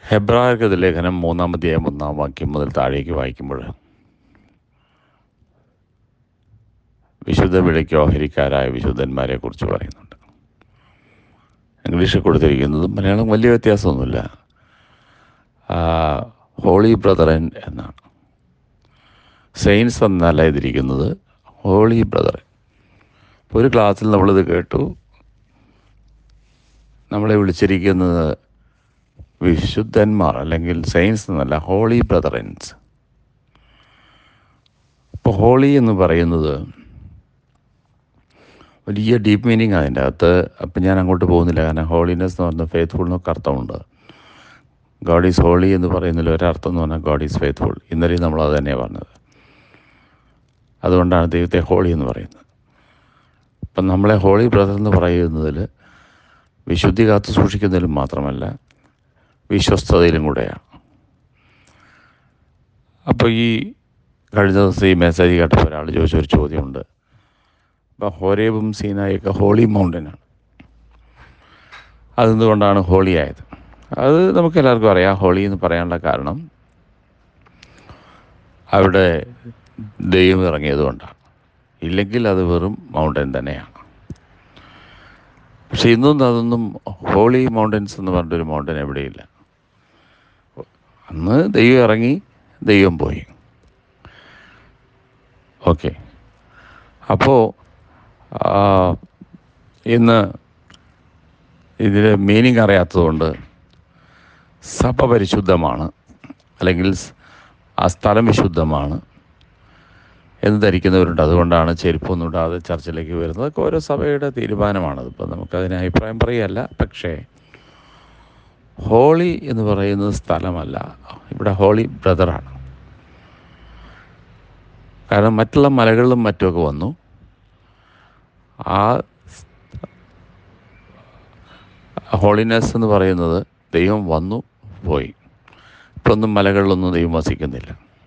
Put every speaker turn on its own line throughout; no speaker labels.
ഹെബ്രായർക്കത് ലേഖനം മൂന്നാമധ്യായം ഒന്നാം വാക്യം മുതൽ താഴേക്ക് വായിക്കുമ്പോൾ വിശുദ്ധ വിളിക്ക് ഓഹരിക്കാരായ വിശുദ്ധന്മാരെ കുറിച്ച് പറയുന്നുണ്ട് ഇംഗ്ലീഷിൽ കൊടുത്തിരിക്കുന്നതും മലയാളം വലിയ വ്യത്യാസമൊന്നുമില്ല ഹോളി ബ്രദറൻ എന്നാണ് സെയിൻസ് എന്നല്ല ഇതിരിക്കുന്നത് ഹോളി ബ്രദറൻ ഒരു ക്ലാസ്സിൽ നമ്മളിത് കേട്ടു നമ്മളെ വിളിച്ചിരിക്കുന്നത് വിശുദ്ധന്മാർ അല്ലെങ്കിൽ സെയിൻസ് എന്നല്ല ഹോളി ബ്രദറൻസ് ഇപ്പോൾ ഹോളി എന്ന് പറയുന്നത് വലിയ ഡീപ്പ് മീനിങ് അതിൻ്റെ അകത്ത് അപ്പം ഞാൻ അങ്ങോട്ട് പോകുന്നില്ല കാരണം ഹോളിനെസ് എന്ന് പറഞ്ഞാൽ ഫെയ്ത്ത്ഫുൾ എന്നൊക്കെ അർത്ഥമുണ്ട് ഗോഡ് ഈസ് ഹോളി എന്ന് പറയുന്നതിൽ ഒരർത്ഥം എന്ന് പറഞ്ഞാൽ ഗോഡ് ഈസ് ഫെയ്ത്ത്ഫുൾ ഇന്നലെയും നമ്മൾ അത് തന്നെയാണ് പറഞ്ഞത് അതുകൊണ്ടാണ് ദൈവത്തെ ഹോളി എന്ന് പറയുന്നത് അപ്പം നമ്മളെ ഹോളി ബ്രദർ എന്ന് പറയുന്നതിൽ വിശുദ്ധി കാത്തു സൂക്ഷിക്കുന്നതിലും മാത്രമല്ല വിശ്വസ്തതയിലും കൂടെയാണ് അപ്പോൾ ഈ കഴിഞ്ഞ ദിവസം ഈ മെസ്സേജ് കേട്ടപ്പോൾ ഒരാൾ ചോദിച്ചൊരു ചോദ്യമുണ്ട് അപ്പോൾ ഹോരേബും സീനായൊക്കെ ഹോളി മൗണ്ടനാണ് അതെന്തുകൊണ്ടാണ് ഹോളി ആയത് അത് നമുക്ക് എല്ലാവർക്കും അറിയാം ഹോളി എന്ന് പറയാനുള്ള കാരണം അവിടെ ദൈവം ഇറങ്ങിയത് കൊണ്ടാണ് ഇല്ലെങ്കിൽ അത് വെറും മൗണ്ടൻ തന്നെയാണ് പക്ഷെ ഇന്നൊന്നും അതൊന്നും ഹോളി മൗണ്ടൻസ് എന്ന് പറഞ്ഞൊരു മൗണ്ടൻ എവിടെയില്ല അന്ന് ദൈവം ഇറങ്ങി ദൈവം പോയി ഓക്കെ അപ്പോൾ ഇന്ന് ഇതിൽ മീനിങ് അറിയാത്തതുകൊണ്ട് സഭ പരിശുദ്ധമാണ് അല്ലെങ്കിൽ ആ സ്ഥലം വിശുദ്ധമാണ് എന്ന് ധരിക്കുന്നവരുണ്ട് അതുകൊണ്ടാണ് ചെരുപ്പൊന്നും ഇടാതെ ചർച്ചിലേക്ക് വരുന്നത് അതൊക്കെ ഓരോ സഭയുടെ തീരുമാനമാണ് ഇപ്പം നമുക്കതിന് അഭിപ്രായം പറയുകയല്ല പക്ഷേ ഹോളി എന്ന് പറയുന്നത് സ്ഥലമല്ല ഇവിടെ ഹോളി ബ്രദറാണ് കാരണം മറ്റുള്ള മലകളിലും മറ്റുമൊക്കെ വന്നു ആ ഹോളിനെസ് എന്ന് പറയുന്നത് ദൈവം വന്നു പോയി ഇപ്പൊന്നും മലകളിലൊന്നും ദൈവം വസിക്കുന്നില്ല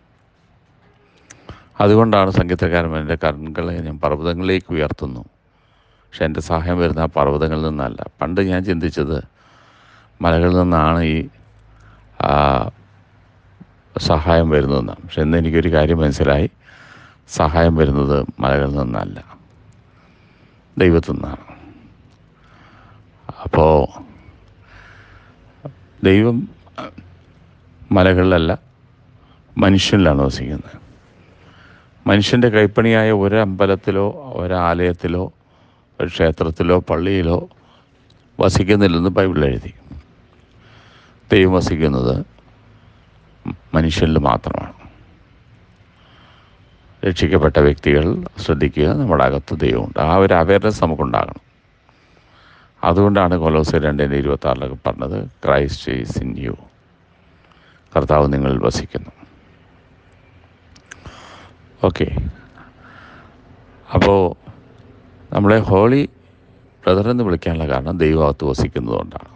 അതുകൊണ്ടാണ് സംഗീതക്കാരൻ എൻ്റെ കണ്ണുകളെ ഞാൻ പർവ്വതങ്ങളിലേക്ക് ഉയർത്തുന്നു പക്ഷെ എൻ്റെ സഹായം വരുന്ന ആ പർവ്വതങ്ങളിൽ നിന്നല്ല പണ്ട് ഞാൻ ചിന്തിച്ചത് മലകളിൽ നിന്നാണ് ഈ സഹായം വരുന്നതെന്നാണ് പക്ഷെ ഇന്ന് എനിക്കൊരു കാര്യം മനസ്സിലായി സഹായം വരുന്നത് മലകളിൽ നിന്നല്ല ദൈവത്തിൽ നിന്നാണ് അപ്പോൾ ദൈവം മലകളിലല്ല മനുഷ്യനിലാണ് വസിക്കുന്നത് മനുഷ്യൻ്റെ കൈപ്പണിയായ ഒരു അമ്പലത്തിലോ ഒരാലയത്തിലോ ഒരു ക്ഷേത്രത്തിലോ പള്ളിയിലോ വസിക്കുന്നില്ലെന്ന് ബൈബിളിൽ എഴുതി ദൈവം വസിക്കുന്നത് മനുഷ്യനിൽ മാത്രമാണ് രക്ഷിക്കപ്പെട്ട വ്യക്തികൾ ശ്രദ്ധിക്കുക നമ്മുടെ അകത്ത് ദൈവമുണ്ട് ആ ഒരു അവയർനെസ് നമുക്കുണ്ടാകണം അതുകൊണ്ടാണ് കൊലോസ് രണ്ടിൻ്റെ ഇരുപത്താറിലൊക്കെ പറഞ്ഞത് ക്രൈസ്റ്റ് ഈസ് ഇൻ യു കർത്താവ് നിങ്ങളിൽ വസിക്കുന്നു ഓക്കെ അപ്പോൾ നമ്മളെ ഹോളി ബ്രദർ എന്ന് വിളിക്കാനുള്ള കാരണം ദൈവത്ത് വസിക്കുന്നതുകൊണ്ടാണ്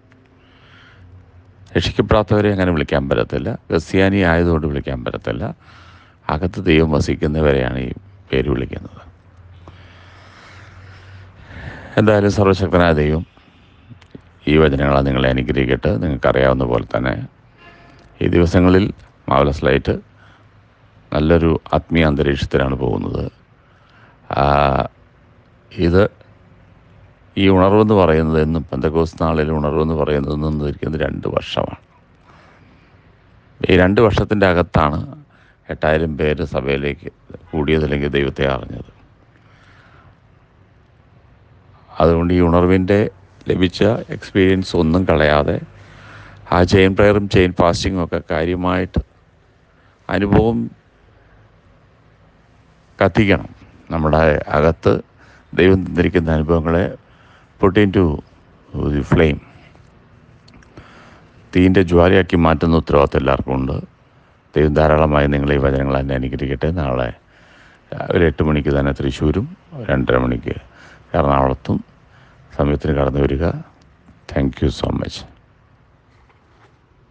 രക്ഷിക്കപ്പെടാത്തവരെ അങ്ങനെ വിളിക്കാൻ പറ്റത്തില്ല ക്രിസ്ത്യാനി ആയതുകൊണ്ട് വിളിക്കാൻ പറ്റത്തില്ല അകത്ത് ദൈവം വസിക്കുന്നവരെയാണ് ഈ പേര് വിളിക്കുന്നത് എന്തായാലും സർവശക്തനായ ദൈവം ഈ വചനങ്ങളെ നിങ്ങളെ അനുഗ്രഹിക്കട്ടെ നിങ്ങൾക്കറിയാവുന്ന പോലെ തന്നെ ഈ ദിവസങ്ങളിൽ മാവലസ് ലൈറ്റ് നല്ലൊരു ആത്മീയ അന്തരീക്ഷത്തിലാണ് പോകുന്നത് ഇത് ഈ ഉണർവെന്ന് പറയുന്നത് എന്നും പെന്തക്കോസ് നാളിൽ ഉണർവെന്ന് പറയുന്നത് നിന്നിരിക്കുന്നത് രണ്ട് വർഷമാണ് ഈ രണ്ട് വർഷത്തിൻ്റെ അകത്താണ് എട്ടായിരം പേര് സഭയിലേക്ക് കൂടിയതല്ലെങ്കിൽ ദൈവത്തെ അറിഞ്ഞത് അതുകൊണ്ട് ഈ ഉണർവിൻ്റെ ലഭിച്ച എക്സ്പീരിയൻസ് ഒന്നും കളയാതെ ആ ചെയിൻ പ്രയറും ചെയിൻ ഫാസ്റ്റിങ്ങും ഒക്കെ കാര്യമായിട്ട് അനുഭവം കത്തിക്കണം നമ്മുടെ അകത്ത് ദൈവം തന്നിരിക്കുന്ന അനുഭവങ്ങളെ പുട്ടിൻ ടു ദി ഫ്ലെയിം തീൻ്റെ ജ്വാലയാക്കി മാറ്റുന്ന ഉത്തരവാദിത്വം എല്ലാവർക്കും ഉണ്ട് ദൈവം ധാരാളമായി നിങ്ങൾ ഈ വചനങ്ങൾ തന്നെ അനുഗ്രഹിക്കട്ടെ നാളെ ഒരു എട്ട് മണിക്ക് തന്നെ തൃശ്ശൂരും രണ്ടര മണിക്ക് എറണാകുളത്തും സമയത്തിന് കടന്നു വരിക താങ്ക് യു സോ മച്ച്